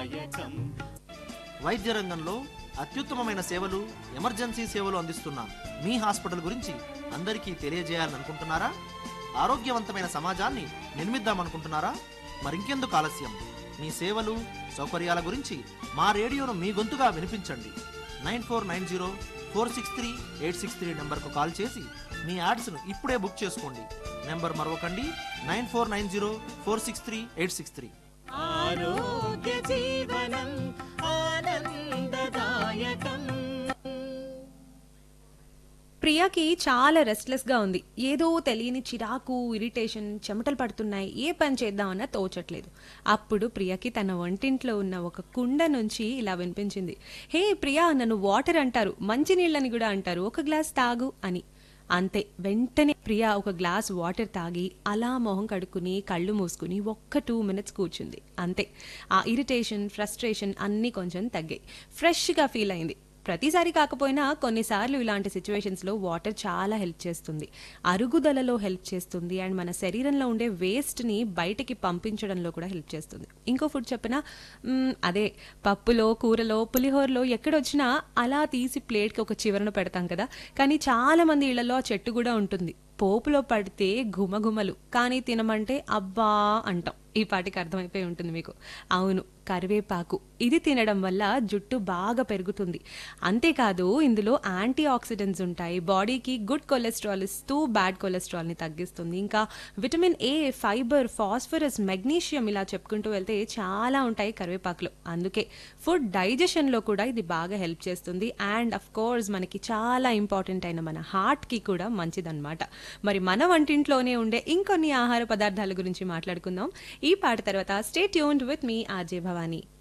ఆనందదాయకం వైద్య రంగంలో అత్యుత్తమమైన సేవలు ఎమర్జెన్సీ సేవలు అందిస్తున్న మీ హాస్పిటల్ గురించి అందరికీ తెలియజేయాలనుకుంటున్నారా ఆరోగ్యవంతమైన సమాజాన్ని నిర్మిద్దామనుకుంటున్నారా మరింకెందుకు ఆలస్యం మీ సేవలు సౌకర్యాల గురించి మా రేడియోను మీ గొంతుగా వినిపించండి nine four nine zero four six three eight six three నెంబర్కు కాల్ చేసి మీ యాడ్స్ను ఇప్పుడే బుక్ చేసుకోండి నెంబర్ మరొకండి nine four nine zero four six three eight six three ఆరోగ్య జీవనం ఆనందదాయకం ప్రియాకి చాలా రెస్ట్లెస్గా ఉంది ఏదో తెలియని చిరాకు ఇరిటేషన్ చెమటలు పడుతున్నాయి ఏ పని చేద్దామన్నా తోచట్లేదు అప్పుడు ప్రియాకి తన వంటింట్లో ఉన్న ఒక కుండ నుంచి ఇలా వినిపించింది హే ప్రియా నన్ను వాటర్ అంటారు మంచినీళ్ళని కూడా అంటారు ఒక గ్లాస్ తాగు అని అంతే వెంటనే ప్రియా ఒక గ్లాస్ వాటర్ తాగి అలా మొహం కడుక్కుని కళ్ళు మూసుకుని ఒక్క టూ మినిట్స్ కూర్చుంది అంతే ఆ ఇరిటేషన్ ఫ్రస్ట్రేషన్ అన్నీ కొంచెం తగ్గాయి ఫ్రెష్గా ఫీల్ అయింది ప్రతిసారి కాకపోయినా కొన్నిసార్లు ఇలాంటి సిచ్యువేషన్స్లో వాటర్ చాలా హెల్ప్ చేస్తుంది అరుగుదలలో హెల్ప్ చేస్తుంది అండ్ మన శరీరంలో ఉండే వేస్ట్ని బయటికి పంపించడంలో కూడా హెల్ప్ చేస్తుంది ఇంకో ఫుడ్ చెప్పినా మ్మ్, అదే పప్పులో కూరలో పులిహోరలో ఎక్కడొచ్చినా అలా తీసి ప్లేట్కి ఒక చివరన పెడతాం కదా కానీ చాలా మంది ఇళ్లలో ఆ చెట్టు కూడా ఉంటుంది పోపులో పడితే ఘుమఘుమలు కానీ తినమంటే అబ్బా అంటాం ఈ పాటికి అర్థమైపోయి ఉంటుంది మీకు అవును కరివేపాకు ఇది తినడం వల్ల జుట్టు బాగా పెరుగుతుంది అంతేకాదు ఇందులో యాంటీ ఆక్సిడెంట్స్ ఉంటాయి బాడీకి గుడ్ కొలెస్ట్రాల్ ఇస్తూ బ్యాడ్ కొలెస్ట్రాల్ని తగ్గిస్తుంది ఇంకా vitamin A fibre phosphorus magnesium ఇలా చెప్పుకుంటూ వెళ్తే చాలా ఉంటాయి కరివేపాకులో అందుకే ఫుడ్ డైజెషన్లో కూడా ఇది బాగా హెల్ప్ చేస్తుంది అండ్ అఫ్ కోర్స్ మనకి చాలా ఇంపార్టెంట్ అయిన మన హార్ట్కి కూడా మంచిదన్నమాట మరి మన వంటింట్లోనే ఉండే ఇంకొన్ని ఆహార పదార్థాల గురించి మాట్లాడుకుందాం ఈ పాట తర్వాత స్టే ట్యూన్డ్ విత్ మీ ఆర్జే భవానీ